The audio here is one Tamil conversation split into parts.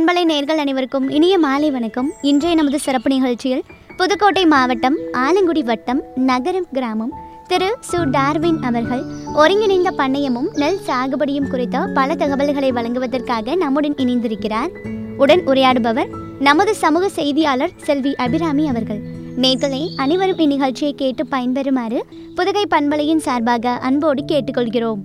பண்பலை நேர்கள் அனைவருக்கும் இனிய மாலை வணக்கம் இன்றைய நமது சிறப்பு நிகழ்ச்சியில் புதுக்கோட்டை மாவட்டம் ஆலங்குடி வட்டம் நகரம் கிராமம் திரு சு டார்வின் அவர்கள் ஒருங்கிணைந்த பண்ணையமும் நெல் சாகுபடியும் குறித்த பல தகவல்களை வழங்குவதற்காக நம்முடன் இணைந்திருக்கிறார் உடன் உரையாடுபவர் நமது சமூக செய்தியாளர் செல்வி அபிராமி அவர்கள் நேர்களே அனைவரும் இந்நிகழ்ச்சியை கேட்டு பயன்பெறுமாறு புதுகை பண்பலையின் சார்பாக அன்போடு கேட்டுக்கொள்கிறோம்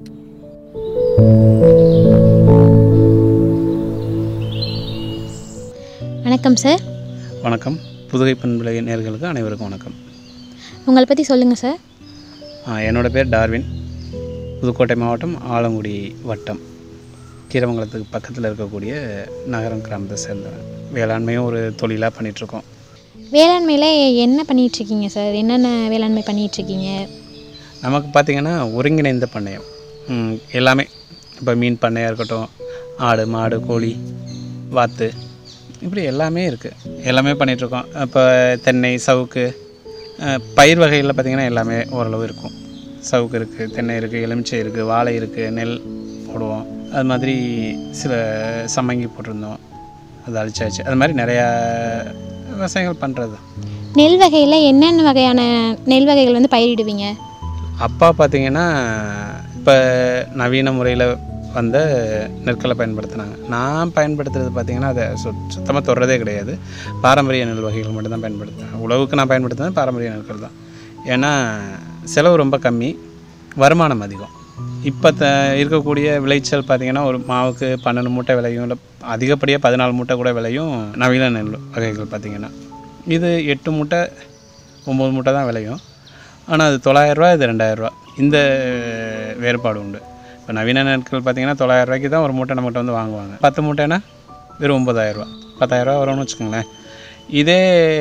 வணக்கம் சார் வணக்கம் புதுகை பண்பலை நேர்களுக்கு அனைவருக்கும் வணக்கம் உங்களை பற்றி சொல்லுங்கள் சார் ஆ, என்னோட பேர் டார்வின் புதுக்கோட்டை மாவட்டம் ஆலங்குடி வட்டம் கீரமங்கலத்துக்கு பக்கத்தில் இருக்கக்கூடிய நகரம் கிராமத்தை சேர்ந்தவன் வேளாண்மையும் ஒரு தொழிலாக பண்ணிகிட்ருக்கோம் வேளாண்மையில் என்ன பண்ணிகிட்ருக்கீங்க சார் என்னென்ன வேளாண்மை பண்ணிகிட்ருக்கீங்க நமக்கு பார்த்திங்கன்னா ஒருங்கிணைந்த பண்ணையம் ம், எல்லாமே இப்போ மீன் பண்ணையாக இருக்கட்டும் ஆடு மாடு கோழி வாத்து இப்படி எல்லாமே இருக்குது எல்லாமே பண்ணிகிட்ருக்கோம் இப்போ தென்னை சவுக்கு அஹ், பயிர் வகைகளில் பார்த்திங்கன்னா எல்லாமே ஓரளவு இருக்கும் சவுக்கு இருக்குது தென்னை இருக்குது எலுமிச்சை இருக்குது வாழை இருக்குது நெல் போடுவோம் அது மாதிரி சில சம்மங்கி போட்டிருந்தோம் அது அழிச்சாச்சு அது மாதிரி நிறையா விவசாயங்கள் பண்ணுறது நெல் வகையில் என்னென்ன வகையான நெல் வகைகள் வந்து பயிரிடுவீங்க அப்பா பார்த்தீங்கன்னா இப்போ நவீன முறையில் வந்த நெற்களை பயன்படுத்தினாங்க நான் பயன்படுத்துறது பார்த்தீங்கன்னா அதை சு சுத்தமாக தொடுறதே கிடையாது பாரம்பரிய நெல் வகைகள் மட்டும்தான் பயன்படுத்துகிறேன் உழவுக்கு நான் பயன்படுத்துறது பாரம்பரிய நெற்கள் தான் ஏன்னா செலவு ரொம்ப கம்மி வருமானம் அதிகம் இப்போ த இருக்கக்கூடிய விளைச்சல் பார்த்திங்கன்னா ஒரு மாவுக்கு பன்னெண்டு மூட்டை விளையும் இல்லை அதிகப்படியாக பதினாலு மூட்டை கூட விளையும் நவீன நெல் வகைகள் பார்த்திங்கன்னா இது எட்டு மூட்டை ஒம்பது மூட்டை தான் விளையும் ஆனால் அது தொள்ளாயிரரூவா இது ரெண்டாயிரரூவா இந்த வேறுபாடு உண்டு இப்போ நவீன நாட்கள் பார்த்தீங்கன்னா தொள்ளாயிரரூவாய்க்கு தான் ஒரு மூட்டை நம்மகிட்ட வந்து வாங்குவாங்க பத்து மூட்டைனா வெறும் ஒம்பதாயிரரூவா பத்தாயிரரூவா வரும்னு வச்சுக்கோங்களேன் இதே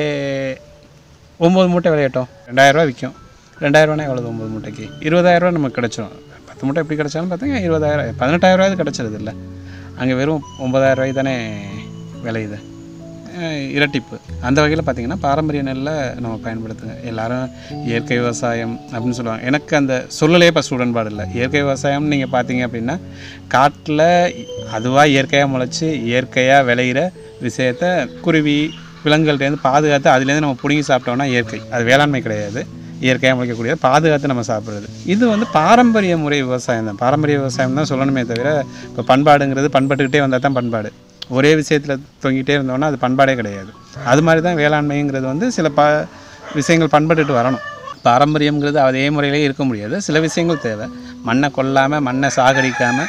ஒம்பது மூட்டை விளையட்டும் ரெண்டாயிரரூவா விற்கும் ரெண்டாயிரரூவானா எவ்வளோ ஒம்பது மூட்டைக்கு இருபதாயிரரூவா நமக்கு கிடச்சிரும் பத்து மூட்டை எப்படி கிடச்சாலும் பார்த்தீங்கன்னா இருபதாயிரம் பதினெட்டாயிரரூவாது கிடச்சிருது இல்லை அங்கே வெறும் ஒம்பதாயிரரூவாய்க்கு தானே விளையுது அஹ் இரட்டிப்பு அந்த வகையில் பார்த்தீங்கன்னா பாரம்பரிய நெல்லை நம்ம பயன்படுத்துங்க எல்லாரும் இயற்கை விவசாயம் அப்படின்னு சொல்லுவாங்க எனக்கு அந்த சொல்லலே ஃபஸ்ட் உடன்பாடு இல்லை இயற்கை விவசாயம் நீங்கள் பார்த்தீங்க அப்படின்னா காட்டில் அதுவாக இயற்கையாக முளைச்சி இயற்கையாக விளையிற விஷயத்த குருவி விலங்குகள்டேருந்து பாதுகாத்து அதுலேருந்து நம்ம பிடுங்கி சாப்பிட்டோம்னா இயற்கை அது வேளாண்மை கிடையாது இயற்கையாக முளைக்கக்கூடிய பாதுகாத்து நம்ம சாப்பிட்றது இது வந்து பாரம்பரிய முறை விவசாயம் தான் பாரம்பரிய விவசாயம் தான் சொல்லணுமே தவிர இப்போ பண்பாடுங்கிறது பண்பட்டுக்கிட்டே வந்தால் தான் பண்பாடு ஒரே விஷயத்தில் தொங்கிட்டே இருந்தோம்னா அது பண்பாடே கிடையாது அது மாதிரி தான் வேளாண்மைங்கிறது வந்து சில ப விஷயங்கள் பண்பட்டுட்டு வரணும் பாரம்பரியம்ங்கிறது அதே முறையிலே இருக்க முடியாது சில விஷயங்கள் தேவை மண்ணை கொல்லாமல் மண்ணை சாகடிக்காமல்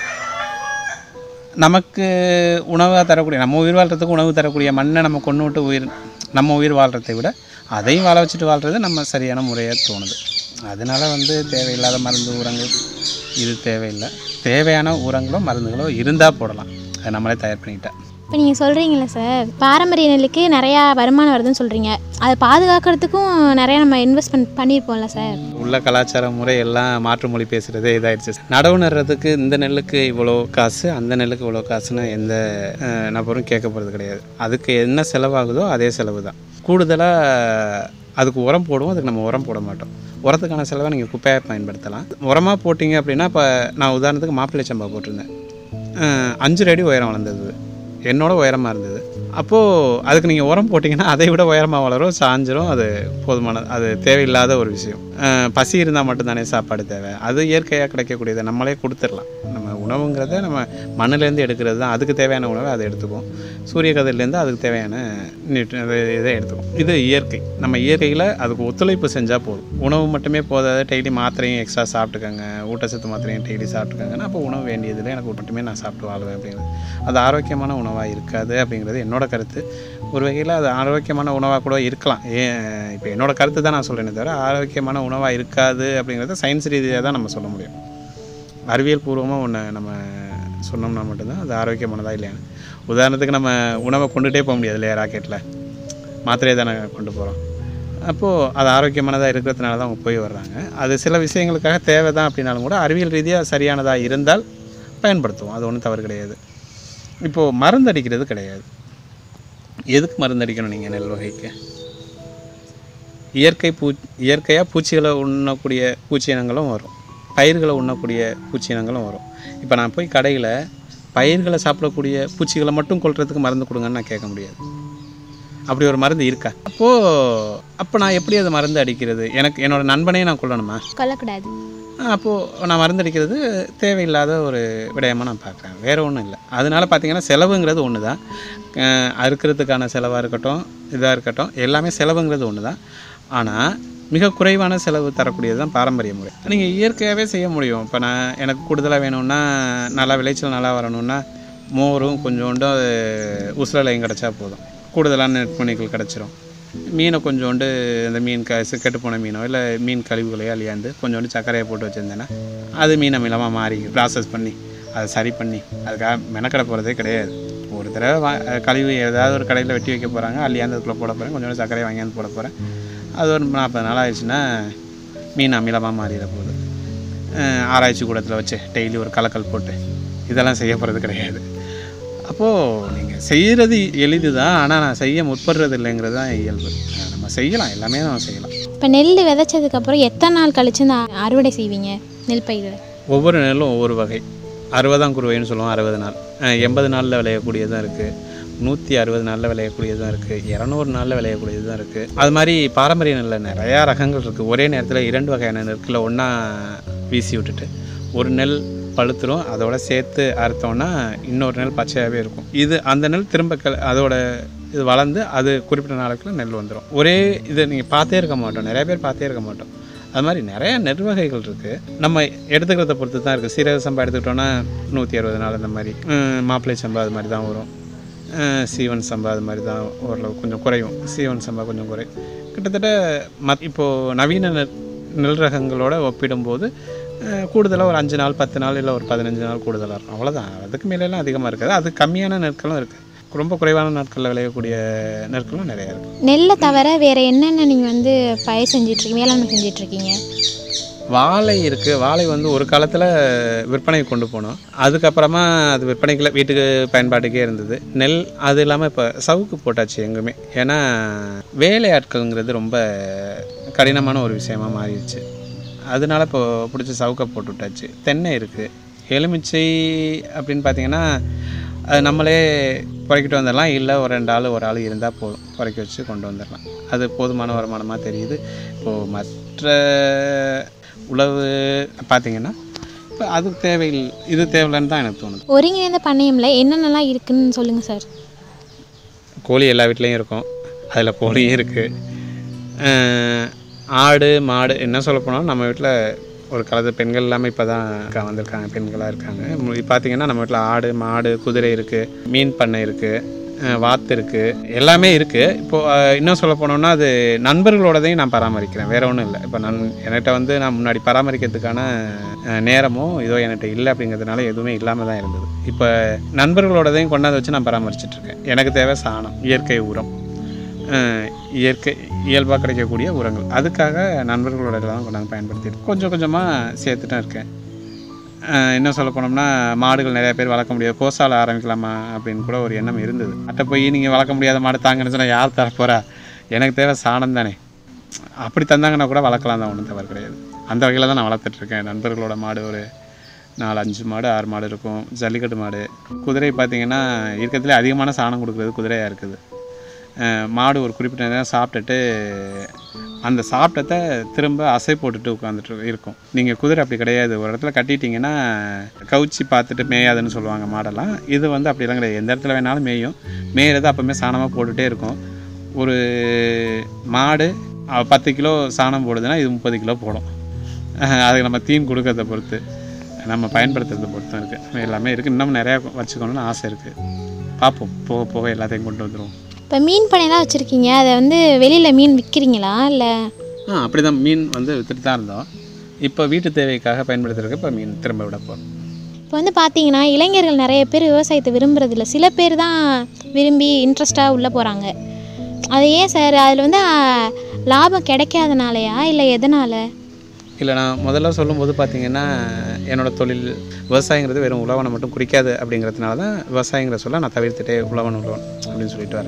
நமக்கு உணவாக தரக்கூடிய நம்ம உயிர் வாழ்கிறதுக்கு உணவு தரக்கூடிய மண்ணை நம்ம கொண்டு விட்டு உயிர் நம்ம உயிர் வாழ்கிறதை விட அதையும் வாழ வச்சுட்டு வாழ்கிறது நம்ம சரியான முறையாக தோணுது அதனால வந்து தேவையில்லாத மருந்து உரங்கள் இது தேவையில்லை தேவையான உரங்களோ மருந்துகளோ இருந்தால் போடலாம் அதை நம்மளே தயார் பண்ணிக்கிட்டா இப்போ நீங்கள் சொல்கிறீங்களே சார் பாரம்பரிய நெல்லுக்கு நிறையா வருமானம் வருதுன்னு சொல்கிறீங்க அதை பாதுகாக்கிறதுக்கும் நிறையா நம்ம இன்வெஸ்ட் பண் பண்ணியிருப்போம்ல சார் உள்ள கலாச்சார முறை எல்லாம் மாற்று மொழி பேசுகிறதே இதாயிடுச்சு நடவு நடுறதுக்கு இந்த நெல்லுக்கு இவ்வளோ காசு அந்த நெல்லுக்கு இவ்வளோ காசுன்னு எந்த அஹ், நபரும் கேட்க போகிறது கிடையாது அதுக்கு என்ன செலவாகுதோ அதே செலவு தான் கூடுதலாக அதுக்கு உரம் போடுவோம் அதுக்கு நம்ம உரம் போட மாட்டோம் உரத்துக்கான செலவை நீங்கள் குப்பையாக பயன்படுத்தலாம் உரமாக போட்டிங்க அப்படின்னா இப்போ நான் உதாரணத்துக்கு மாப்பிள்ளை சம்பா போட்டிருந்தேன் அஹ், அஞ்சு அடி உயரம் வளர்ந்தது என்னோட உயரமாக இருந்தது அப்போது அதுக்கு நீங்கள் உரம் போட்டிங்கன்னா அதை விட உயரமாக வளரும் சாஞ்சிரும் அது போதுமானது அது தேவையில்லாத ஒரு விஷயம் அஹ் பசி இருந்தால் மட்டும்தானே சாப்பாடு தேவை அது இயற்கையாக கிடைக்கக்கூடியதை நம்மளே கொடுத்துடலாம் நம்ம உணவுங்கிறத நம்ம மண்ணுலேருந்து எடுக்கிறது தான் அதுக்கு தேவையான உணவை அதை எடுத்துக்குவோம் சூரிய கதிர்லேருந்து அதுக்கு தேவையான நியூட்ரி அதை இதை எடுத்துக்கும் இது இயற்கை நம்ம இயற்கையில் அதுக்கு ஒத்துழைப்பு செஞ்சால் போதும் உணவு மட்டுமே போதாது டெய்லி மாத்திரையும் எக்ஸ்ட்ரா சாப்பிட்டுக்கோங்க ஊட்டச்சத்து மாத்திரையும் டெய்லி சாப்பிட்டுக்கோங்கன்னா அப்போ உணவு வேண்டியதில்லை எனக்கு மட்டுமே நான் சாப்பிட்டு வாழ்வேன் அப்படிங்கிறது அது ஆரோக்கியமான உணவாக இருக்காது அப்படிங்கிறது என்னோட கருத்து ஒரு வகையில் அது ஆரோக்கியமான உணவாக கூட இருக்கலாம் ஏன் இப்போ என்னோட கருத்து தான் நான் சொல்கிறேனே தவிர ஆரோக்கியமான உணவாக இருக்காது அப்படிங்கிறத சயின்ஸ் ரீதியாக தான் நம்ம சொல்ல முடியும் அறிவியல் பூர்வமாக ஒன்று நம்ம சொன்னோம்னா மட்டும்தான் அது ஆரோக்கியமானதா இல்லையான்னு உதாரணத்துக்கு நம்ம உணவை கொண்டுகிட்டே போக முடியாது இல்லையா ராக்கெட்டில் மாத்திரையை தானே கொண்டு போகிறோம் அப்போது அது ஆரோக்கியமானதாக இருக்கிறதுனால தான் அவங்க போய் வர்றாங்க அது சில விஷயங்களுக்காக தேவை தான் அப்படின்னாலும் கூட அறிவியல் ரீதியாக சரியானதாக இருந்தால் பயன்படுத்துவோம் அது ஒன்றும் தவறு கிடையாது இப்போது மருந்து அடிக்கிறது கிடையாது எதுக்கு மருந்து அடிக்கணும் நீங்கள் நெல் வகைக்கு இயற்கை பூ இயற்கையாக பூச்சிகளை உண்ணக்கூடிய பூச்சி இனங்களும் வரும் பயிர்களை உண்ணக்கூடிய பூச்சி இனங்களும் வரும் இப்போ நான் போய் கடையில் பயிர்களை சாப்பிடக்கூடிய பூச்சிகளை மட்டும் கொல்றதுக்கு மருந்து கொடுங்கன்னு நான் கேட்க முடியாது அப்படி ஒரு மருந்து இருக்கா அப்போது அப்போ நான் எப்படி அதை மருந்து அடிக்கிறது எனக்கு என்னோட நண்பனையும் நான் கொல்லணுமா கொல்லக்கூடாது அப்போது நான் மருந்து அடிக்கிறது தேவையில்லாத ஒரு விடயமாக நான் பார்க்குறேன் வேறு ஒன்றும் இல்லை அதனால பார்த்தீங்கன்னா செலவுங்கிறது ஒன்று தான் அஹ் அறுக்கிறதுக்கான செலவாக இருக்கட்டும் இதாக இருக்கட்டும் எல்லாமே செலவுங்கிறது ஒன்று தான் ஆனால் மிக குறைவான செலவு தரக்கூடியது தான் பாரம்பரிய முறை நீங்கள் இயற்கையாகவே செய்ய முடியும் இப்போ நான் எனக்கு கூடுதலாக வேணும்னா நல்லா விளைச்சல் நல்லா வரணும்னா மோரும் கொஞ்சோண்டு உசுரலையும் கிடச்சா போதும் கூடுதலான நெற்மணிகள் கிடச்சிரும் மீனை கொஞ்சோண்டு இந்த மீன் க கெட்டு போன மீனோ இல்லை மீன் கழிவுகளையோ அழியாந்து கொஞ்சோண்டு சர்க்கரையை போட்டு வச்சுருந்தேன்னா அது மீன் அமிலமாக மாறி ப்ராசஸ் பண்ணி அதை சரி பண்ணி அதுக்காக மெனக்கடை போகிறதே கிடையாது ஒரு தடவை வா கழிவு ஏதாவது ஒரு கடையில் வெட்டி வைக்க போகிறாங்க அள்ளியாந்து அதுக்குள்ளே போட போகிறேன் கொஞ்சோண்டு சர்க்கரையை வாங்கியாந்து போட போகிறேன் அது ஒரு நாற்பது நாள் ஆயிடுச்சுன்னா மீன் அமிலமாக மாறிட போகுது அஹ் ஆராய்ச்சி கூடத்தில் வச்சு டெய்லி ஒரு கலக்கல் போட்டு இதெல்லாம் செய்ய போகிறது கிடையாது அப்போது நீங்கள் செய்கிறது எளிது தான் ஆனால் நான் செய்ய முற்படுறது இல்லைங்கிறது தான் இயல்பு அஹ் நம்ம செய்யலாம் எல்லாமே நம்ம செய்யலாம் இப்போ நெல் விதைச்சதுக்கப்புறம் எத்தனை நாள் கழிச்சு இந்த அறுவடை செய்வீங்க நெல் பயிரை ஒவ்வொரு நெல்லும் ஒவ்வொரு வகை அறுபதாம் குருவைன்னு சொல்லுவோம் அறுபது நாள் அஹ் எண்பது நாளில் விளையக்கூடியதும் இருக்குது நூற்றி அறுபது நாளில் விளையக்கூடியதும் இருக்குது இரநூறு நாளில் விளையக்கூடியதும் இருக்குது அது மாதிரி பாரம்பரிய நெல்லில் நிறையா ரகங்கள் இருக்குது ஒரே நேரத்தில் இரண்டு வகையான நெற்களை ஒன்றா வீசி விட்டுட்டு ஒரு நெல் பழுத்துரும் அதோட சேர்த்து அறுத்தோன்னா இன்னொரு நெல் பச்சையாகவே இருக்கும் இது அந்த நெல் திரும்ப க அதோட இது வளர்ந்து அது குறிப்பிட்ட நாளுக்குள்ள நெல் வந்துடும் ஒரே இதை நீங்கள் பார்த்தே இருக்க மாட்டோம் நிறைய பேர் பார்த்தே இருக்க மாட்டோம் அது மாதிரி நிறைய நெற்வகைகள் இருக்குது நம்ம எடுத்துக்கிறத பொறுத்து தான் இருக்குது சீரக சம்பா எடுத்துக்கிட்டோன்னா நூற்றி அறுபது நாள் இந்த மாதிரி உம், மாப்பிள்ளை சம்பா அது மாதிரி தான் வரும் அஹ், சீவன் சம்பா அது மாதிரி தான் ஓரளவு கொஞ்சம் குறையும் சீவன் சம்பா கொஞ்சம் குறையும் கிட்டத்தட்ட மத் இப்போது நவீன நெல் நெல் ரகங்களோட ஒப்பிடும்போது கூடுதலாக ஒரு அஞ்சு நாள் பத்து நாள் இல்லை ஒரு பதினஞ்சு நாள் கூடுதலாக இருக்கும் அவ்வளோதான் அதுக்கு மேலெல்லாம் அதிகமாக இருக்காது அது கம்மியான நெற்களும் இருக்குது ரொம்ப குறைவான நாட்களில் விளையக்கூடிய நெற்களும் நிறையா இருக்குது நெல்லை தவிர வேறு என்னென்ன நீங்கள் வந்து பயிர் செஞ்சிட்ருக்கீங்க வேளாண்மை செஞ்சிட்ருக்கீங்க வாழை இருக்குது வாழை வந்து ஒரு காலத்தில் விற்பனைக்கு கொண்டு போனோம் அதுக்கப்புறமா அது விற்பனைக்குள்ள வீட்டுக்கு பயன்பாட்டுக்கே இருந்தது நெல் அது இல்லாமல் இப்போ சவுக்கு போட்டாச்சு எங்குமே ஏன்னா வேலையாட்கள்ங்கிறது ரொம்ப கடினமான ஒரு விஷயமா மாறிடுச்சு அதனால இப்போ பிடிச்சி சவுக்கை போட்டு விட்டாச்சு தென்னை இருக்குது எலுமிச்சை அப்படின்னு பார்த்தீங்கன்னா அது நம்மளே குறைக்கிட்டு வந்துடலாம் இல்லை ஒரு ரெண்டு ஆள் ஒரு ஆள் இருந்தால் போதும் குறைக்க வச்சு கொண்டு வந்துடலாம் அது போதுமான வருமானமாக தெரியுது இப்போது மற்ற உழவு பார்த்தீங்கன்னா இப்போ அது தேவையில்லை இது தேவையில்லைன்னு தான் எனக்கு தோணுது ஒருங்கிணைந்த பண்ணையமில் என்னென்னலாம் இருக்குன்னு சொல்லுங்கள் சார் கோழி எல்லா வீட்லேயும் இருக்கும் அதில் கோழியும் இருக்குது ஆடு மாடு என்ன சொல்ல போனால் நம்ம வீட்டில் ஒரு காலத்து பெண்கள் எல்லாமே இப்போ தான் வந்திருக்காங்க பெண்களாக இருக்காங்க இப்போ பார்த்தீங்கன்னா நம்ம வீட்டில் ஆடு மாடு குதிரை இருக்குது மீன் பண்ணை இருக்குது வாத்து இருக்குது எல்லாமே இருக்குது இப்போது இன்னும் சொல்ல போனோம்னா அது நண்பர்களோடதையும் நான் பராமரிக்கிறேன் வேற ஒன்றும் இல்லை இப்போ நான் என்கிட்ட வந்து நான் முன்னாடி பராமரிக்கிறதுக்கான அஹ், நேரமோ இதோ என்கிட்ட இல்லை அப்படிங்கிறதுனால எதுவுமே இல்லாமல் தான் இருந்தது இப்போ நண்பர்களோடதையும் கொண்டாந்து வச்சு நான் பராமரிச்சுட்டு இருக்கேன் எனக்கு தேவை சாணம் இயற்கை உரம் அஹ், இயற்கை இயல்பாக கிடைக்கக்கூடிய உரங்கள் அதுக்காக நண்பர்களோட இதெல்லாம் கொண்டாந்து பயன்படுத்திட்டு கொஞ்சம் கொஞ்சமாக சேர்த்துட்டும் இருக்கேன் அஹ், இன்னும் சொல்ல போனோம்னா மாடுகள் நிறைய பேர் வளர்க்க முடியாது கோசால ஆரம்பிக்கலாமா அப்படின்னு கூட ஒரு எண்ணம் இருந்தது அட்ட போய் நீங்கள் வளர்க்க முடியாத மாடு தாங்கன்னு சொன்னால் யார் தரப்போறா எனக்கு தேவை சாணம் தானே அப்படி தந்தாங்கன்னா கூட வளர்க்கலாம் தான் ஒன்றும் தவறு கிடையாது அந்த வகையில் தான் நான் வளர்த்துட்ருக்கேன் நண்பர்களோட மாடு ஒரு நாலு அஞ்சு மாடு ஆறு மாடு இருக்கும் ஜல்லிக்கட்டு மாடு குதிரை பார்த்தீங்கன்னா இருக்கிறதுலே அதிகமான சாணம் கொடுக்குறது குதிரையாக இருக்குது அஹ் மாடு ஒரு குறிப்பிட்ட நேரம் சாப்பிட்டுட்டு அந்த சாப்பிட்டத திரும்ப அசை போட்டுட்டு உட்காந்துட்டு இருக்கும் நீங்கள் குதிரை அப்படி கிடையாது ஒரு இடத்துல கட்டிட்டீங்கன்னா கவுச்சி பார்த்துட்டு மேயாதுன்னு சொல்லுவாங்க மாடெல்லாம் இது வந்து அப்படிலாம் கிடையாது எந்த இடத்துல வேணாலும் மேயும் மேயறது அப்போவுமே சாணமாக போட்டுகிட்டே இருக்கும் ஒரு மாடு அஹ், பத்து கிலோ சாணம் போடுதுன்னா இது முப்பது கிலோ போடும் அஹ், அதுக்கு நம்ம தீன் கொடுக்கறத பொறுத்து நம்ம பயன்படுத்துறதை பொறுத்தும் இருக்குது எல்லாமே இருக்குது இன்னும் நிறையா வச்சுக்கணும்னு ஆசை இருக்குது பார்ப்போம் போக போக எல்லாத்தையும் கொண்டு வந்துடுவோம் இப்போ மீன் பண்ணையெல்லாம் வச்சுருக்கீங்க அதை வந்து வெளியில் மீன் விற்கிறீங்களா இல்லை ஆ அப்படி தான் மீன் வந்து விற்றுட்டு தான் இருந்தோம் இப்போ வீட்டு தேவைக்காக பயன்படுத்துறதுக்கு இப்போ மீன் திரும்ப விட போகிறோம் இப்போ வந்து பார்த்தீங்கன்னா இளைஞர்கள் நிறைய பேர் விவசாயத்தை விரும்புறதில்ல சில பேர் தான் விரும்பி இன்ட்ரெஸ்ட்டாக உள்ளே போகிறாங்க அது ஏன் சார் அதில் வந்து ஆ, லாபம் கிடைக்காதனாலயா இல்லை எதனால் இல்லை நான் முதல்ல சொல்லும்போது பார்த்தீங்கன்னா என்னோட தொழில் விவசாயங்கிறது வெறும் உழவனை மட்டும் குறிக்காது அப்படிங்கிறதுனால தான் விவசாயங்கிற சொல்ல நான் தவிர்த்துட்டே உழவன் உழவன் அப்படின்னு சொல்லிட்டு வரேன்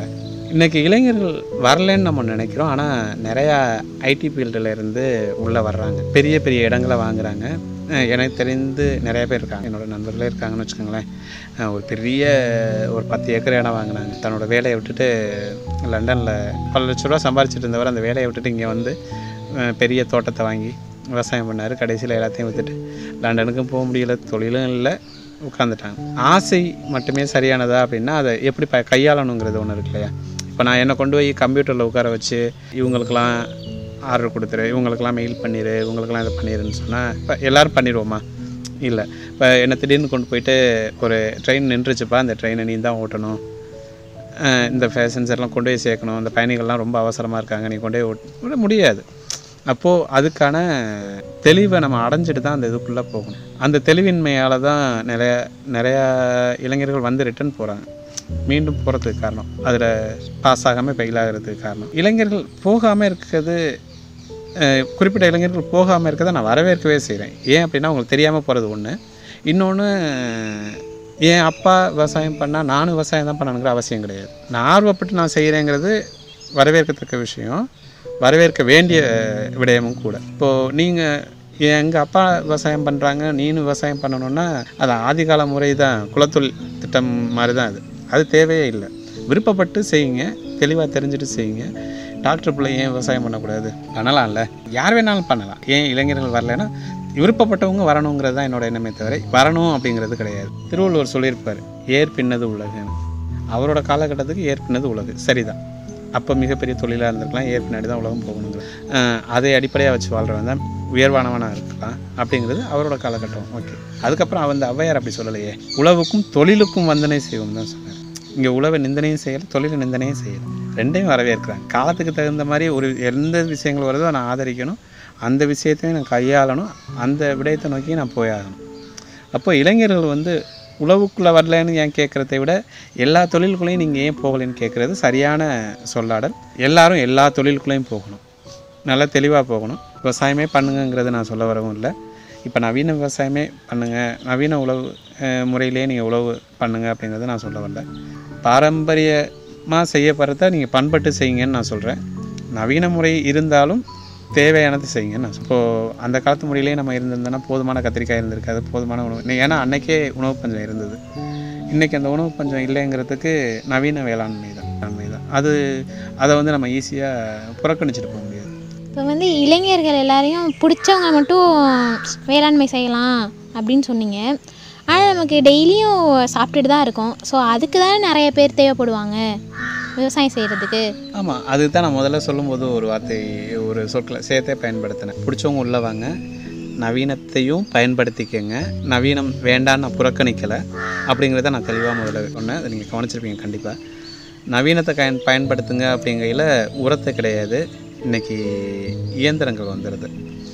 இன்றைக்கி இளைஞர்கள் வரலன்னு நம்ம நினைக்கிறோம் ஆனால் நிறையா ஐடி ஃபீல்டில் இருந்து உள்ளே வர்றாங்க பெரிய பெரிய இடங்களை வாங்குறாங்க அஹ் எனக்கு தெரிந்து நிறைய பேர் இருக்காங்க என்னோட நண்பர்களே இருக்காங்கன்னு வச்சுக்கோங்களேன் அஹ் ஒரு பெரிய ஒரு பத்து ஏக்கர் இடம் வாங்கினாங்க தன்னோட வேலையை விட்டுட்டு லண்டனில் பல லட்ச ரூபா சம்பாரிச்சிட்டு இருந்தவர் அந்த வேலையை விட்டுட்டு இங்கே வந்து அஹ் பெரிய தோட்டத்தை வாங்கி விவசாயம் பண்ணார் கடைசியில் எல்லாத்தையும் விற்றுட்டு லண்டனுக்கும் போக முடியல தொழிலும் இல்லை உட்காந்துட்டாங்க ஆசை மட்டுமே சரியானதா அப்படின்னா அதை எப்படி ப கையாளணுங்கிறது ஒன்று இருக்கு இல்லையா இப்போ நான் என்னை கொண்டு போய் கம்ப்யூட்டரில் உட்கார வச்சு இவங்களுக்கெல்லாம் ஆர்டர் கொடுத்துரு இவங்களுக்கெல்லாம் மெயில் பண்ணிடு இவங்களுக்கெல்லாம் இதை பண்ணிடுன்னு சொன்னால் இப்போ எல்லோரும் பண்ணிடுவோமா இல்லை இப்போ என்னை திடீர்னு கொண்டு போயிட்டு ஒரு ட்ரெயின் நின்றுச்சுப்பா அந்த ட்ரெயினை நீ தான் ஓட்டணும் அஹ் இந்த பேசஞ்சர்லாம் கொண்டு போய் சேர்க்கணும் அந்த பயணிகள்லாம் ரொம்ப அவசரமாக இருக்காங்க நீ கொண்டு போய் ஓட் விட முடியாது அப்போது அதுக்கான தெளிவை நம்ம அடைஞ்சிட்டு தான் அந்த இதுக்குள்ளே போகணும் அந்த தெளிவின்மையால் தான் நிறைய நிறையா இளைஞர்கள் வந்து ரிட்டர்ன் போகிறாங்க மீண்டும் போகிறதுக்கு காரணம் அதில் பாஸ் ஆகாமல் ஃபெயில் ஆகிறதுக்கு காரணம் இளைஞர்கள் போகாமல் இருக்கிறது அஹ், குறிப்பிட்ட இளைஞர்கள் போகாமல் இருக்கிறத நான் வரவேற்கவே செய்கிறேன் ஏன் அப்படின்னா அவங்களுக்கு தெரியாமல் போகிறது ஒன்று இன்னொன்று என் அப்பா விவசாயம் பண்ணால் நானும் விவசாயம் தான் பண்ணணுங்கிற அவசியம் கிடையாது நான் ஆர்வப்பட்டு நான் செய்கிறேங்கிறது வரவேற்கத்தக்க விஷயம் வரவேற்க வேண்டிய விடயமும் கூட இப்போது நீங்கள் எங்கள் அப்பா விவசாயம் பண்ணுறாங்க நீனும் விவசாயம் பண்ணணுன்னா அது ஆதிகால முறை தான் குலத்தொழில் திட்டம் மாதிரி தான் அது அது தேவையே இல்லை விருப்பப்பட்டு செய்யுங்க தெளிவாக தெரிஞ்சுட்டு செய்யுங்க டாக்டர் பிள்ளை ஏன் விவசாயம் பண்ணக்கூடாது பண்ணலாம்ல யார் வேணாலும் பண்ணலாம் ஏன் இளைஞர்கள் வரலைன்னா விருப்பப்பட்டவங்க வரணுங்கிறது தான் என்னோட எண்ணமே தவிர வரணும் அப்படிங்கிறது கிடையாது திருவள்ளுவர் சொல்லியிருப்பார் ஏர் பின்னது உலகுன்னு அவரோட காலகட்டத்துக்கு ஏர் பின்னது உலகு சரிதான் அப்போ மிகப்பெரிய தொழிலாக இருந்திருக்கலாம் ஏர் பின்னாடி தான் உலகம் போகணுங்கிற அஹ் அதை அடிப்படையாக வச்சு வாழ்கிறவன் தான் உயர்வானவனாக இருக்கலாம் அப்படிங்கிறது அவரோட காலகட்டம் ஓகே அதுக்கப்புறம் அவன் அந்த ஔவையார் அப்படி சொல்லலையே உழவுக்கும் தொழிலுக்கும் வந்தனை செய்வோம் தான் சொன்னார் இங்கே உழவை நிந்தனையும் செய்யலை தொழிலை நிந்தனையும் செய்யலை ரெண்டையும் வரவேற்கிறேன் காலத்துக்கு தகுந்த மாதிரி ஒரு எந்த விஷயங்கள் வருதோ நான் ஆதரிக்கணும் அந்த விஷயத்தையும் நான் கையாளணும் அந்த விடயத்தை நோக்கி நான் போயாகணும் அப்போ இளைஞர்கள் வந்து உழவுக்குள்ளே வரலன்னு ஏன் கேட்குறதை விட எல்லா தொழிலுக்குள்ளேயும் நீங்கள் ஏன் போகலைன்னு கேட்குறது சரியான சொல்லாடல் எல்லாரும் எல்லா தொழிலுக்குள்ளேயும் போகணும் நல்லா தெளிவாக போகணும் விவசாயமே பண்ணுங்கங்கிறது நான் சொல்ல வரவும் இல்லை இப்போ நவீன விவசாயமே பண்ணுங்கள் நவீன உழவு அஹ், முறையிலே நீங்கள் உழவு பண்ணுங்க அப்படிங்கிறத நான் சொல்ல வரல பாரம்பரியமாக செய்யப்படுறத நீங்கள் பண்பட்டு செய்யுங்கன்னு நான் சொல்கிறேன் நவீன முறை இருந்தாலும் தேவையானது செய்யுங்கன்னு நான் இப்போது அந்த காலத்து முறையிலே நம்ம இருந்திருந்தோன்னா போதுமான கத்திரிக்காய் இருந்திருக்காது போதுமான உணவு இன்னைக்கு ஏன்னா அன்னைக்கே உணவு பஞ்சம் இருந்தது இன்றைக்கி அந்த உணவு பஞ்சம் இல்லைங்கிறதுக்கு நவீன வேளாண்மை தான் வேளாண்மை தான் அது அதை வந்து நம்ம ஈஸியாக புறக்கணிச்சிட்டு போக முடியாது இப்போ வந்து இளைஞர்கள் எல்லாரையும் பிடிச்சவங்க மட்டும் வேளாண்மை செய்யலாம் அப்படின்னு சொன்னீங்க ஆனால் நமக்கு டெய்லியும் சாப்பிட்டுட்டு தான் இருக்கோம் ஸோ அதுக்கு தான் நிறைய பேர் தேவைப்படுவாங்க விவசாயம் செய்கிறதுக்கு ஆமாம் அதுக்கு தான் நான் முதல்ல சொல்லும்போது ஒரு வார்த்தை ஒரு சொற்களை சேர்த்தே பயன்படுத்தினேன் பிடிச்சவங்க உள்ள வாங்க நவீனத்தையும் பயன்படுத்திக்கங்க நவீனம் வேண்டான்னு நான் புறக்கணிக்கலை அப்படிங்கிறத நான் தெளிவாக முதல்ல சொன்னேன் அதை நீங்கள் கவனிச்சிருப்பீங்க கண்டிப்பாக நவீனத்தை பயன் பயன்படுத்துங்க அப்படிங்கையில் உரத்தை கிடையாது இன்றைக்கி இயந்திரங்கள் வந்துடுது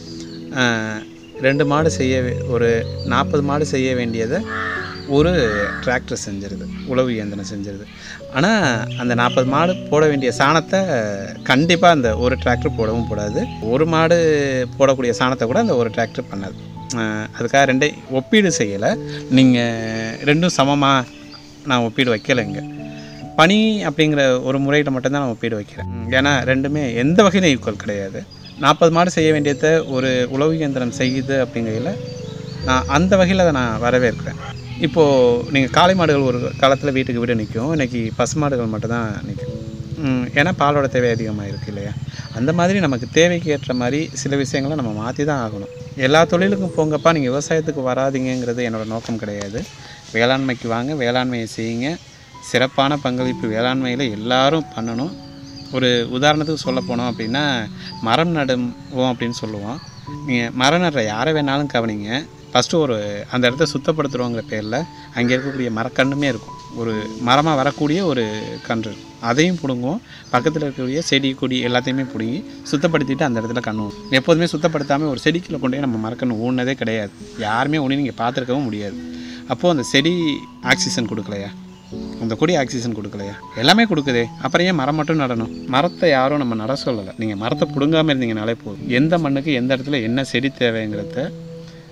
ஆஹ், ரெண்டு மாடு செய்ய வே- ஒரு நாற்பது மாடு செய்ய வேண்டியதை ஒரு டிராக்டர் செஞ்சிருது உழவு இயந்திரம் செஞ்சிருது ஆனால் அந்த நாற்பது மாடு போட வேண்டிய சாணத்தை கண்டிப்பாக அந்த ஒரு டிராக்டர் போடவும் போடாது ஒரு மாடு போடக்கூடிய சாணத்தை கூட அந்த ஒரு டிராக்டர் பண்ணாது ஆஹ் அதுக்காக ரெண்டை ஒப்பீடு செய்யலை நீங்கள் ரெண்டும் சமமாக நான் ஒப்பீடு வைக்கலைங்க பனி அப்படிங்கிற ஒரு முறையில் மட்டும்தான் நான் ஒப்பீடு வைக்கிறேன் ம், ஏன்னா ரெண்டுமே எந்த வகையிலும் ஈக்குவல் கிடையாது நாற்பது மாடு செய்ய வேண்டியதை ஒரு உழவு இயந்திரம் செய்யுது அப்படிங்கையில் நான் அந்த வகையில் அதை நான் வரவேற்கிறேன் இப்போது நீங்கள் காளை மாடுகள் ஒரு காலத்தில் வீட்டுக்கு வீடு நிற்கும் இன்றைக்கி பசு மாடுகள் மட்டும்தான் நிற்கும் ம், ஏன்னா பாலோட தேவை அதிகமாக இருக்குது இல்லையா அந்த மாதிரி நமக்கு தேவைக்கு ஏற்ற மாதிரி சில விஷயங்களை நம்ம மாற்றி தான் ஆகணும் எல்லா தொழிலுக்கும் போங்கப்பா நீங்கள் விவசாயத்துக்கு வராதீங்கங்கிறது என்னோட நோக்கம் கிடையாது வேளாண்மைக்கு வாங்க வேளாண்மையை செய்யுங்க சிறப்பான பங்களிப்பு வேளாண்மையில் எல்லாரும் பண்ணணும் ஒரு உதாரணத்துக்கு சொல்ல போனோம் அப்படின்னா மரம் நடுவோம் அப்படின்னு சொல்லுவோம் நீங்கள் மரம் நடுற யாரை வேணாலும் கவனிங்க ஃபஸ்ட்டு ஒரு அந்த இடத்த சுத்தப்படுத்துகிறோங்கிற பேரில் அங்கே இருக்கக்கூடிய மரக்கன்றுமே இருக்கும் ஒரு மரமாக வரக்கூடிய ஒரு கன்று அதையும் பிடுங்குவோம் பக்கத்தில் இருக்கக்கூடிய செடி கொடி எல்லாத்தையுமே பிடுங்கி சுத்தப்படுத்திட்டு அந்த இடத்துல கண்ணுவோம் எப்போதுமே சுத்தப்படுத்தாமல் ஒரு செடிக்குள்ளே கொண்டு போய் நம்ம மரக்கன்று ஊனதே கிடையாது யாருமே ஒன்று நீங்கள் பார்த்துருக்கவும் முடியாது அப்போது அந்த செடி ஆக்சிஜன் கொடுக்கலையா அந்த கொடி ஆக்சிஜன் கொடுக்கலையா எல்லாமே கொடுக்குதே அப்புறம் ஏன் மரம் மட்டும் நடணும் மரத்தை யாரும் நம்ம நட சொல்லலை நீங்கள் மரத்தை பிடுங்காமல் இருந்தீங்கனாலே போதும் எந்த மண்ணுக்கு எந்த இடத்துல என்ன செடி தேவைங்கிறத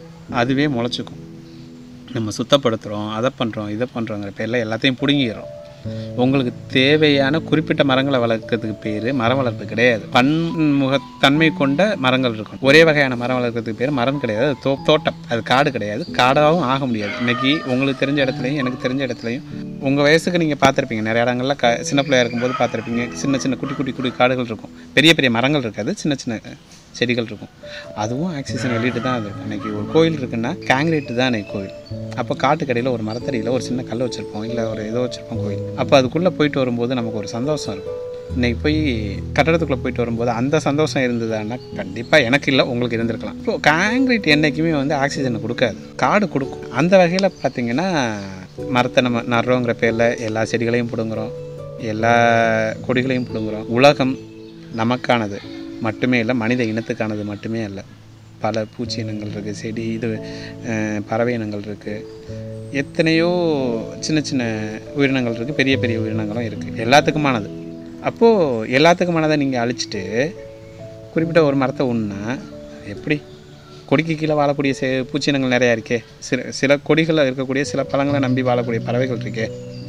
அதுவே முளைச்சிக்கும் நம்ம சுத்தப்படுத்துகிறோம் அதை பண்ணுறோம் இதை பண்ணுறோங்கிற பேரில் எல்லாத்தையும் பிடுங்கிடுறோம் உங்களுக்கு தேவையான குறிப்பிட்ட மரங்களை வளர்க்கறதுக்கு பேர் மரம் வளர்ப்பு கிடையாது பன்முகத்தன்மை கொண்ட மரங்கள் இருக்கும் ஒரே வகையான மரம் வளர்க்கறதுக்கு பேர் மரம் கிடையாது அது தோ தோட்டம் அது காடு கிடையாது காடாகவும் ஆக முடியாது இன்னைக்கு உங்களுக்கு தெரிஞ்ச இடத்துலையும் எனக்கு தெரிஞ்ச இடத்துலையும் உங்கள் வயசுக்கு நீங்கள் பார்த்துருப்பீங்க நிறைய இடங்கள்ல க சின்ன பிள்ளையா இருக்கும்போது பார்த்துருப்பீங்க சின்ன சின்ன குட்டி குட்டி குட்டி காடுகள் இருக்கும் பெரிய பெரிய மரங்கள் இருக்காது சின்ன சின்ன செடிகள் இருக்கும் அதுவும் ஆக்சிஜன் வெளியிட்டு தான் அது இருக்கும் இன்னைக்கு ஒரு கோயில் இருக்குன்னா காங்கிரீட் தான் இன்னைக்கு கோயில் அப்போ காட்டுக்கடையில் ஒரு மரத்தடியில் ஒரு சின்ன கல் வச்சுருப்போம் இல்லை ஒரு ஏதோ வச்சுருப்போம் கோயில் அப்போ அதுக்குள்ளே போயிட்டு வரும்போது நமக்கு ஒரு சந்தோஷம் இருக்கும் இன்னைக்கு போய் கட்டடத்துக்குள்ளே போயிட்டு வரும்போது அந்த சந்தோஷம் இருந்ததுன்னா கண்டிப்பாக எனக்கு இல்லை உங்களுக்கு இருந்திருக்கலாம் இப்போ காங்கிரீட் என்றைக்குமே வந்து ஆக்சிஜனை கொடுக்காது காடு கொடுக்கும் அந்த வகையில் பார்த்தீங்கன்னா மரத்தை நம்ம நடுறோங்கிற பேரில் எல்லா செடிகளையும் பிடுங்குறோம் எல்லா கொடிகளையும் பிடுங்குறோம் உலகம் நமக்கானது மட்டுமே இல்லை மனித இனத்துக்கானது மட்டுமே இல்லை பல பூச்சி இனங்கள் இருக்குது செடி இது அஹ், பறவை இனங்கள் இருக்குது எத்தனையோ சின்ன சின்ன உயிரினங்கள் இருக்குது பெரிய பெரிய உயிரினங்களும் இருக்குது எல்லாத்துக்குமானது அப்போது எல்லாத்துக்குமானதை நீங்கள் அழிச்சிட்டு குறிப்பிட்ட ஒரு மரத்தை ஒன்றா எப்படி கொடிக்கு கீழே வாழக்கூடிய செ பூச்சினங்கள் நிறையா இருக்கே சில சில கொடிகளில் இருக்கக்கூடிய சில பழங்களை நம்பி வாழக்கூடிய பறவைகள் இருக்கே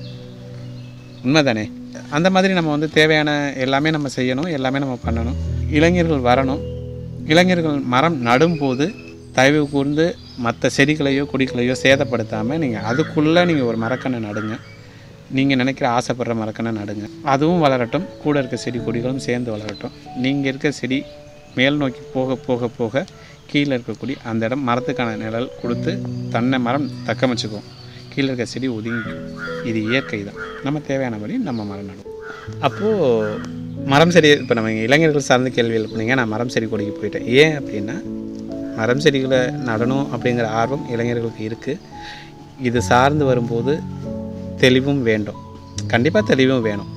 உண்மைதானே அந்த மாதிரி நம்ம வந்து தேவையான எல்லாமே நம்ம செய்யணும் எல்லாமே நம்ம பண்ணணும் இளைஞர்கள் வரணும் இளைஞர்கள் மரம் நடும்போது தயவு கூர்ந்து மற்ற செடிகளையோ கொடிகளையோ சேதப்படுத்தாமல் நீங்கள் அதுக்குள்ளே நீங்கள் ஒரு மரக்கண்ணை நடுங்க நீங்கள் நினைக்கிற ஆசைப்படுற மரக்கண்ணை நடுங்க அதுவும் வளரட்டும் கூட இருக்க செடி கொடிகளும் சேர்ந்து வளரட்டும் நீங்கள் இருக்க செடி மேல் நோக்கி போக போக போக கீழே இருக்கக்கூடிய அந்த இடம் மரத்துக்கான நிழல் கொடுத்து தன்னை மரம் தக்கமைச்சுக்கும் கீழே இருக்க செடி ஒதுங்கிக்கும் இது இயற்கை தான் நம்ம தேவையானபடி நம்ம மரம் நடுவோம் அப்போது மரம் செடி இப்போ நம்ம இளைஞர்கள் சார்ந்த கேள்வி எழுப்புனீங்க நான் மரம் செடி கொடிக்கு போயிட்டேன் ஏன் அப்படின்னா மரம் செடிகளை நடணும் அப்படிங்கிற ஆர்வம் இளைஞர்களுக்கு இருக்குது இது சார்ந்து வரும்போது தெளிவும் வேண்டும் கண்டிப்பாக தெளிவும் வேணும்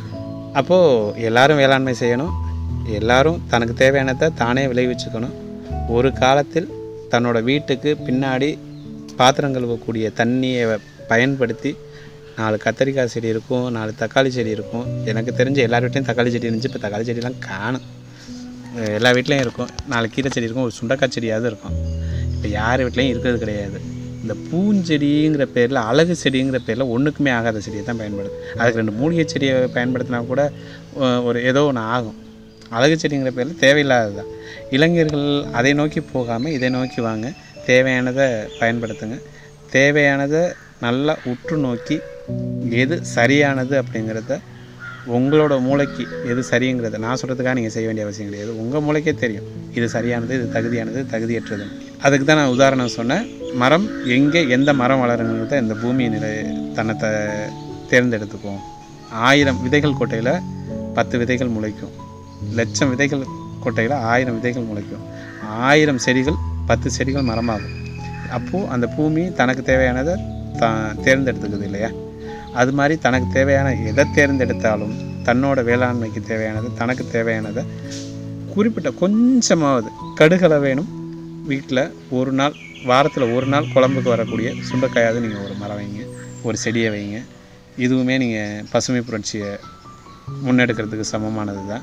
அப்போது எல்லாரும் வேளாண்மை செய்யணும் எல்லாரும் தனக்கு தேவையானதை தானே விளைவிச்சுக்கணும் ஒரு காலத்தில் தன்னோட வீட்டுக்கு பின்னாடி பாத்திரம் கழுவக்கூடிய தண்ணியை பயன்படுத்தி நாலு கத்தரிக்காய் செடி இருக்கும் நாலு தக்காளி செடி இருக்கும் எனக்கு தெரிஞ்ச எல்லார் வீட்லேயும் தக்காளி செடி இருந்துச்சு இப்போ தக்காளி செடிலாம் காணும் அஹ் எல்லா வீட்லேயும் இருக்கும் நாலு கீரை செடி இருக்கும் ஒரு சுண்டக்காய் செடியாவது இருக்கும் இப்போ யார் வீட்லேயும் இருக்கிறது கிடையாது இந்த பூஞ்செடிங்கிற பேரில் அழகு செடிங்கிற பேரில் ஒன்றுக்குமே ஆகாத செடியை தான் பயன்படுது அதுக்கு ரெண்டு மூலிகை செடியை பயன்படுத்தினா கூட அஹ், ஒரு ஏதோ ஒன்று ஆகும் அழகு செடிங்கிற பேரில் தேவையில்லாதது தான் இளைஞர்கள் அதை நோக்கி போகாமல் இதை நோக்கி வாங்க தேவையானதை பயன்படுத்துங்க தேவையானதை நல்லா உற்று நோக்கி எது சரியானது அப்படிங்கிறத உங்களோட மூளைக்கு எது சரிங்கிறத நான் சொல்கிறதுக்காக நீங்கள் செய்ய வேண்டிய அவசியம் கிடையாது உங்கள் மூளைக்கே தெரியும் இது சரியானது இது தகுதியானது தகுதியற்றது அதுக்கு தான் நான் உதாரணம் சொன்னேன் மரம் எங்கே எந்த மரம் வளருங்கிறத இந்த பூமி நிலை தன்னை த தேர்ந்தெடுத்துக்கும் ஆயிரம் விதைகள் கொட்டையில் பத்து விதைகள் முளைக்கும் லட்சம் விதைகள் கொட்டையில் ஆயிரம் விதைகள் முளைக்கும் ஆயிரம் செடிகள் பத்து செடிகள் மரமாகும் அப்போது அந்த பூமி தனக்கு தேவையானதை த தேர்ந்தெடுத்துக்குது இல்லையா அது மாதிரி தனக்கு தேவையான எதை தேர்ந்தெடுத்தாலும் தன்னோட வேளாண்மைக்கு தேவையானது தனக்கு தேவையானதை குறிப்பிட்ட கொஞ்சமாவது கடுகளை வேணும் வீட்டில் ஒரு நாள் வாரத்தில் ஒரு நாள் குழம்புக்கு வரக்கூடிய சுண்டைக்காயாவது நீங்கள் ஒரு மரம் வைங்க ஒரு செடியை வைங்க இதுவுமே நீங்கள் பசுமை புரட்சியை முன்னெடுக்கிறதுக்கு சமமானது தான்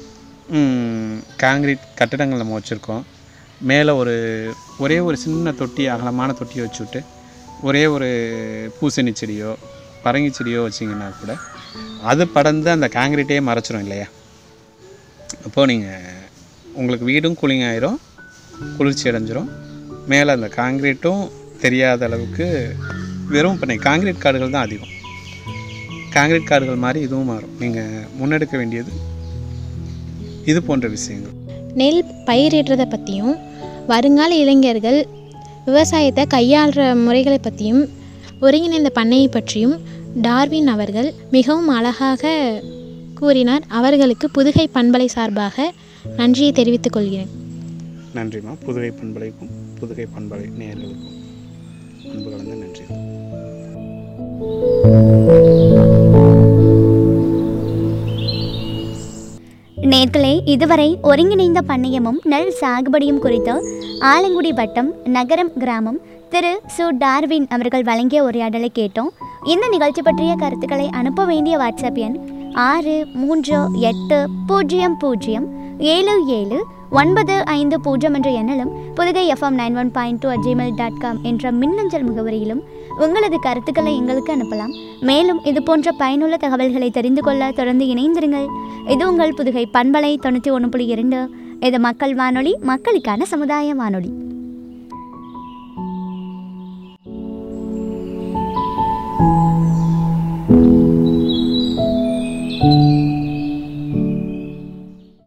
காங்கிரீட் கட்டடங்கள் நம்ம வச்சுருக்கோம் மேலே ஒரு ஒரே ஒரு சின்ன தொட்டி அகலமான தொட்டியை வச்சுவிட்டு ஒரே ஒரு பூசணி செடியோ பரங்கி செடியோ வச்சிங்கன்னா கூட அது படர்ந்து அந்த காங்கிரீட்டே மறைச்சிரும் இல்லையா அப்போது நீங்கள் உங்களுக்கு வீடும் கூலிங் ஆயிரும் குளிர்ச்சி அடைஞ்சிரும் மேலே அந்த காங்கிரீட்டும் தெரியாத அளவுக்கு வெறும் இப்போ காங்கிரீட் காடுகள் தான் அதிகம் காங்கிரீட் காடுகள் மாதிரி இதுவும் மாறும் நீங்கள் முன்னெடுக்க வேண்டியது இது போன்ற விஷயங்கள் நெல் பயிரிடுறதை பற்றியும் வருங்கால இளைஞர்கள் விவசாயத்தை கையாளுற முறைகளை பற்றியும் ஒருங்கிணைந்த பண்ணையை பற்றியும் டார்வின் அவர்கள் மிகவும் அழகாக கூறினார் அவர்களுக்கு புதுகை பண்பலை சார்பாக நன்றியை தெரிவித்துக் கொள்கிறேன் நன்றிம்மா புதுகை பண்பலைக்கும் புதுகை பண்பலை நேயர்களுக்கும் அன்பு கலந்த நன்றி நேர்களே இதுவரை ஒருங்கிணைந்த பண்ணையமும் நெல் சாகுபடியும் குறித்து ஆலங்குடி வட்டம் நகரம் கிராமம் திரு சு டார்வின் அவர்கள் வழங்கிய உரையாடலை கேட்டோம் இந்த நிகழ்ச்சி பற்றிய கருத்துக்களை அனுப்ப வேண்டிய வாட்ஸ்அப் எண் ஆறு மூன்று எட்டு பூஜ்ஜியம் பூஜ்ஜியம் ஏழு ஏழு ஒன்பது ஐந்து பூஜ்ஜியம் என்ற எண்ணிலும் Pudugai FM nine one point two Gmail dot com என்ற மின்னஞ்சல் முகவரியிலும் உங்களது கருத்துக்களை எங்களுக்கு அனுப்பலாம் மேலும் இது போன்ற பயனுள்ள தகவல்களை தெரிந்து கொள்ள தொடர்ந்து இணைந்திருங்கள் இது உங்கள் புதுகை பண்பலை தொண்ணூற்றி ஒன்று புள்ளி இரண்டு இது மக்கள் வானொலி மக்களுக்கான சமுதாய வானொலி